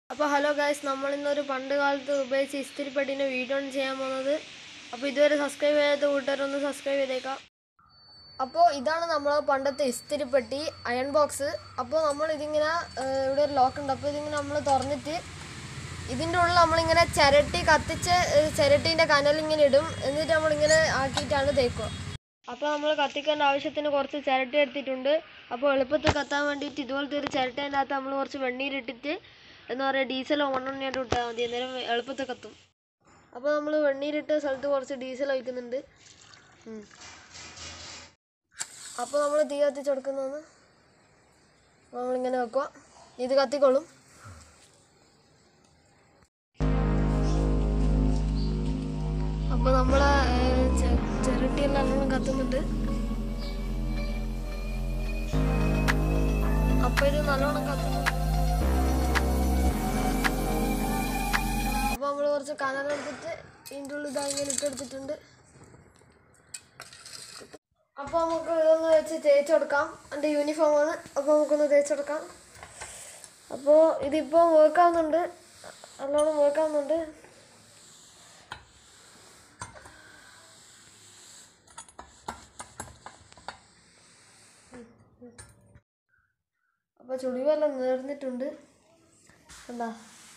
അപ്പോൾ hello guys നമ്മൾ ഇന്നൊരു പണ്ട് കാലത്ത് ഉപയോഗിച്ച ഇസ്തിരിപ്പെട്ടിൻ്റെ വീഡിയോ ആണ് ചെയ്യാൻ പോകുന്നത് അപ്പോൾ ഇതുവരെ സബ്സ്ക്രൈബ് ചെയ്യാത്ത കൂട്ടുകാരൊന്ന് സബ്സ്ക്രൈബ് ചെയ്തേക്കാം അപ്പോൾ ഇതാണ് നമ്മൾ പണ്ടത്തെ ഇസ്തിരിപ്പെട്ടി അയൺ ബോക്സ് അപ്പോൾ നമ്മൾ ഇതിങ്ങനെ ഏഹ്, ഇവിടെ ഒരു ലോക്ക് ഉണ്ട് അപ്പോൾ ഇതിങ്ങനെ നമ്മൾ തുറന്നിട്ട് ഇതിൻ്റെ ഉള്ളിൽ നമ്മളിങ്ങനെ ചിരട്ടി കത്തിച്ച് ഏഹ്, ചിരട്ടീൻ്റെ കനലിങ്ങനെ ഇടും എന്നിട്ട് നമ്മളിങ്ങനെ ആക്കിയിട്ടാണ് തേക്കുക അപ്പോൾ നമ്മൾ കത്തിക്കേണ്ട ആവശ്യത്തിന് കുറച്ച് ചിരട്ട എടുത്തിട്ടുണ്ട് അപ്പോൾ എളുപ്പത്തിൽ കത്താൻ വേണ്ടിയിട്ട് ഇതുപോലത്തെ ഒരു ചിരട്ടേൻ്റെ അകത്ത് നമ്മൾ കുറച്ച് വെണ്ണീരിട്ടിട്ട് എന്താ പറയുക ഡീസലോ മണ്ണെണ്ണയായിട്ട് ഇട്ടാൽ മതി അന്നേരം എളുപ്പത്തിൽ കത്തും അപ്പോൾ നമ്മൾ വെണ്ണീരിട്ട സ്ഥലത്ത് കുറച്ച് ഡീസൽ ഒഴിക്കുന്നുണ്ട് ഉം. അപ്പോൾ നമ്മൾ തീ കത്തിച്ച് കൊടുക്കുന്നതാണ് നമ്മളിങ്ങനെ വെക്കുക ഇത് കത്തിക്കോളും അപ്പോൾ നമ്മളെ ചിരട്ടിയെല്ലാം നല്ലോണം കത്തുന്നുണ്ട് അപ്പോൾ ഇത് നല്ലോണം കത്തുന്നു അപ്പോൾ നമ്മൾ കുറച്ച് കനലെടുത്തിട്ട് ഇതിൻ്റെ ഉള്ളിൽ ഇതാ ഇങ്ങനെ ഇട്ടെടുത്തിട്ടുണ്ട് അപ്പോൾ നമുക്ക് ഇതൊന്ന് വെച്ച് തേച്ച് കൊടുക്കാം എൻ്റെ യൂണിഫോമാണ് അപ്പോൾ നമുക്കൊന്ന് തേച്ച് കൊടുക്കാം അപ്പോൾ ഇതിപ്പോൾ വർക്കാവുന്നുണ്ട് നല്ലോണം വർക്കാവുന്നുണ്ട് അപ്പോൾ ചുളിവെല്ലാം നേർന്നിട്ടുണ്ട് എന്താ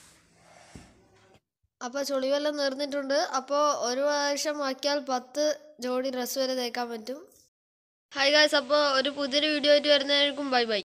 അപ്പോൾ ചുളിവെല്ലാം നേർന്നിട്ടുണ്ട് അപ്പോൾ ഒരു പ്രാവശ്യം ആക്കിയാൽ പത്ത് ജോഡി ഡ്രസ്സ് വരെ തേക്കാൻ പറ്റും ഹായ് ഗായ്സ് അപ്പോൾ ഒരു പുതിയൊരു വീഡിയോ ആയിട്ട് വരുന്നതായിരിക്കും ബൈ ബൈ